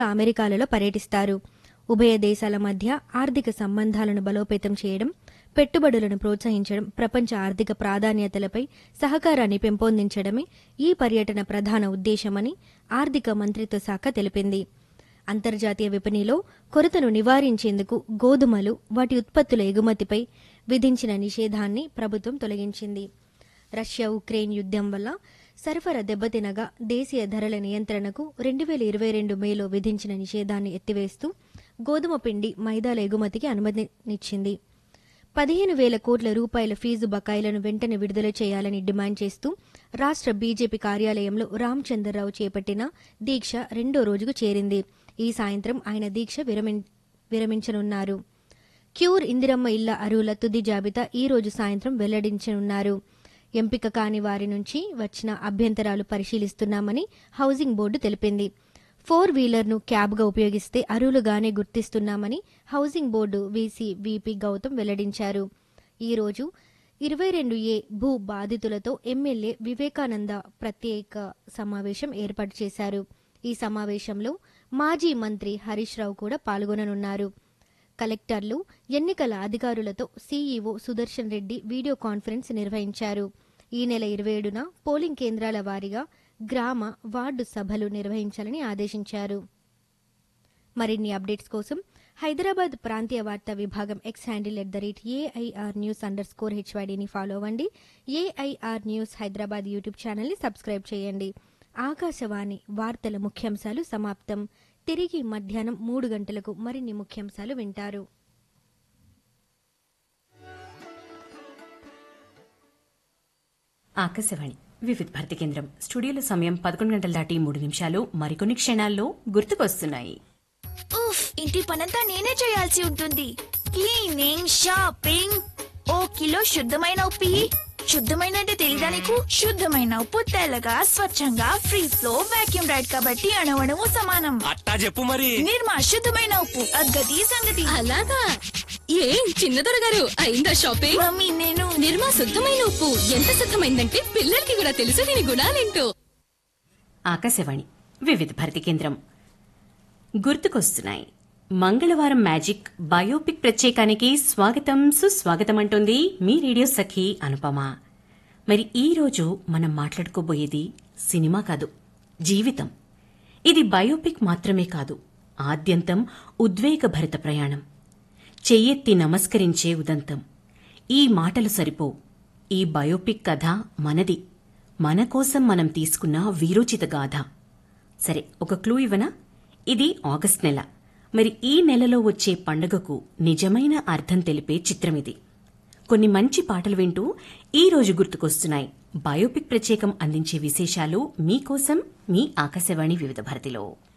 అమెరికాలలో పర్యటిస్తారు ఉభయ దేశాల మధ్య ఆర్థిక సంబంధాలను బలోపేతం చేయడం పెట్టుబడులను ప్రోత్సహించడం ప్రపంచ ఆర్థిక ప్రాధాన్యతలపై సహకారాన్ని పెంపొందించడమే ఈ పర్యటన ప్రధాన ఉద్దేశమని ఆర్థిక మంత్రిత్వ శాఖ తెలిపింది అంతర్జాతీయ విపణిలో కొరతను నివారించేందుకు గోధుమలు వాటి ఉత్పత్తుల ఎగుమతిపై విధించిన నిషేధాన్ని ప్రభుత్వం తొలగించింది రష్యా ఉక్రెయిన్ యుద్ధం వల్ల సరఫరా దెబ్బతినగా దేశీయ ధరల నియంత్రణకు రెండు వేల ఇరవై రెండు మేలో విధించిన నిషేధాన్ని ఎత్తివేస్తూ గోధుమ పిండి మైదాల ఎగుమతికి అనుమతినిచ్చింది పదిహేను వేల కోట్ల రూపాయల ఫీజు బకాయిలను వెంటనే విడుదల చేయాలని డిమాండ్ చేస్తూ రాష్ట్ర బీజేపీ కార్యాలయంలో రామచంద్రరావు చేపట్టిన దీక్ష రెండో రోజుకు చేరింది ఈ సాయంత్రం ఆయన దీక్ష విరమిం- విరమించనున్నారు క్యూర్ ఇందిరమ్మ ఇళ్ల అరువుల తుది జాబితా ఈ రోజు సాయంత్రం వెల్లడించనున్నారు ఎంపిక కాని వారి నుంచి వచ్చిన అభ్యంతరాలు పరిశీలిస్తున్నామని హౌసింగ్ బోర్డు తెలిపింది ఫోర్ వీలర్ను క్యాబ్గా ఉపయోగిస్తే అరువులుగానే గుర్తిస్తున్నామని housing board VC VP Gautam వెల్లడించారు ఈ రోజు ఇరవై రెండు ఏ భూ బాధితులతో ఎమ్మెల్యే వివేకానంద ప్రత్యేక సమావేశం ఏర్పాటు చేశారు ఈ సమావేశంలో మాజీ మంత్రి హరీష్ రావు కూడా పాల్గొననున్నారు కలెక్టర్లు ఎన్నికల అధికారులతో CEO Sudarshan Reddy video conference నిర్వహించారు ఈ నెల ఇరవై ఏడున పోలింగ్ కేంద్రాల వారీగా గ్రామ వార్డు సభలు నిర్వహించాలని ఆదేశించారు మరిన్ని అప్డేట్స్ కోసం హైదరాబాద్ ప్రాంతీయ వార్తా విభాగం X handle at the rate AIR news underscore హెచ్వైడీని ఫాలో అవ్వండి ఏఐఆర్ న్యూస్ హైదరాబాద్ యూట్యూబ్ ఛానల్ని సబ్స్క్రైబ్ చేయండి ఆకాశవాణి వార్తల ముఖ్యాంశాలు సమాప్తం తిరిగి మధ్యాహ్నం మూడు గంటలకు మరిన్ని ముఖ్యాంశాలు వింటారు ఆకాశవాణి వివిధ భారతి కేంద్రం స్టూడియోలో సమయం పదకొండు గంటల దాటి మూడు నిమిషాలు మరికొన్ని క్షణాల్లో గుర్తుకొస్తున్నాయి ఉఫ్ ఇంటి పనంతా నేనే చేయాల్సి ఉంటుంది క్లీనింగ్ షాపింగ్ ఓ కిలో శుద్ధమైన ఉప్పు ఇయ్యి. శుద్ధమైన అంటే తెలీదా నీకు శుద్ధమైన ఉప్పు తెల్లగా స్వచ్ఛంగా ఫ్రీ ఫ్లో వాక్యూమ్ రైడ్ కాబట్టి అణువణువు సమానం అట్టా చెప్పు మరి నిర్మా శుద్ధమైన ఉప్పు అద్గతి సంగతి అలాగా ఏం చిన్నదొర గారు అయిందా షాపింగ్ మమ్మీ నేను నిర్మా శుద్ధమైన ఉప్పు ఎంత శుద్ధమైందంటే పిల్లలకి కూడా తెలుసు దీని గుణాలేంటో ఆకాశవాణి వివిధ భారతి కేంద్రం గుర్తుకొస్తున్నాయి మంగళవారం మ్యాజిక్ బయోపిక్ ప్రత్యేకానికి స్వాగతం సుస్వాగతం అంటోంది మీ రేడియో సఖి అనుపమ మరి ఈ రోజు మనం మాట్లాడుకోబోయేది సినిమా కాదు జీవితం ఇది బయోపిక్ మాత్రమే కాదు ఆద్యంతం ఉద్వేగభరిత ప్రయాణం చెయ్యెత్తి నమస్కరించే ఉదంతం ఈ మాటలు సరిపోవు ఈ బయోపిక్ కథ మనది మన కోసం మనం తీసుకున్న వీరోచిత గాథ సరే ఒక క్లూ ఇవ్వనా ఇది ఆగస్ట్ నెల మరి ఈ నెలలో వచ్చే పండుగకు నిజమైన అర్థం తెలిపే చిత్రం ఇది కొన్ని మంచి పాటలు వింటూ ఈ రోజు గుర్తుకొస్తున్నాయి బయోపిక్ ప్రత్యేకం అందించే విశేషాలు మీకోసం మీ ఆకాశవాణి వివిధ భారతిలో